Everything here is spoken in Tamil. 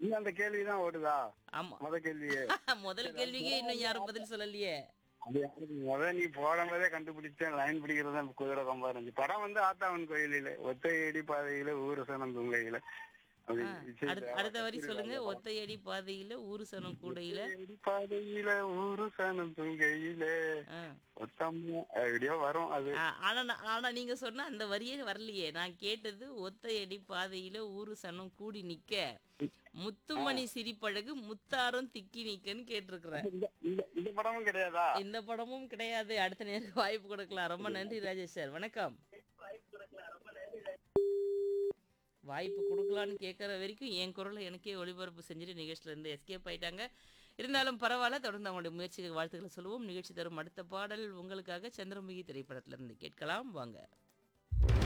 இன்னும் அந்த கேள்விதான் ஓடுதா ஆமா முத கேள்வியே முதல் கேள்விக்கே இன்னும் யாரும் பதில் சொல்லலையே அது எனக்கு முத நீ போடும்போதே கண்டுபிடிச்சேன் லைன் பிடிக்கிறது தான் குதிரை கொம்பா இருந்துச்சு படம் வந்து ஆத்தாவன் கோயிலில ஒத்தையடி பாதையில ஊரசனம் துங்கையில அப்படி சரி, அடுத்த அடுத்த வரி சொல்லுங்க ஒத்தையடி பாதையில ஊரு சனம் கூடையில ஒத்தையடி பாதையில ஊரசனம் துங்கையில ஆ. ஒத்தம்மா எப்படியோ வரும் அது ஆ, ஆனா நான்- ஆனா நீங்க சொன்ன அந்த வரியே வரலையே நான் கேட்டது ஒத்தையடி பாதையில ஊரு சனம் கூடி நிக்க முத்துமணி சிரிப்பழகு முத்தாரம் திக்கி நிக்கன்னு கேட்டிருக்கிறேன் இந்த இந்த- இந்த படமும் கிடையாதா இந்த படமும் கிடையாது அடுத்த நேருக்கு வாய்ப்பு கொடுக்கலாம் ரொம்ப நன்றி ராஜேஷ் சார் வணக்கம் வாய்ப்பு கொடுக்கலான்னு கேட்குற வரைக்கும் என் குரலை எனக்கே ஒளிபரப்பு செஞ்சுட்டு நிகழ்ச்சியில இருந்து எஸ்கேப் ஆயிட்டாங்க இருந்தாலும் பரவாயில்ல தொடர்ந்து அவங்களுடைய முயற்சிக்கு வாழ்த்துக்களை சொல்லுவோம் நிகழ்ச்சி தரும் அடுத்த பாடல் உங்களுக்காக சந்திரமுகி திரைப்படத்திலிருந்து கேட்கலாம் வாங்க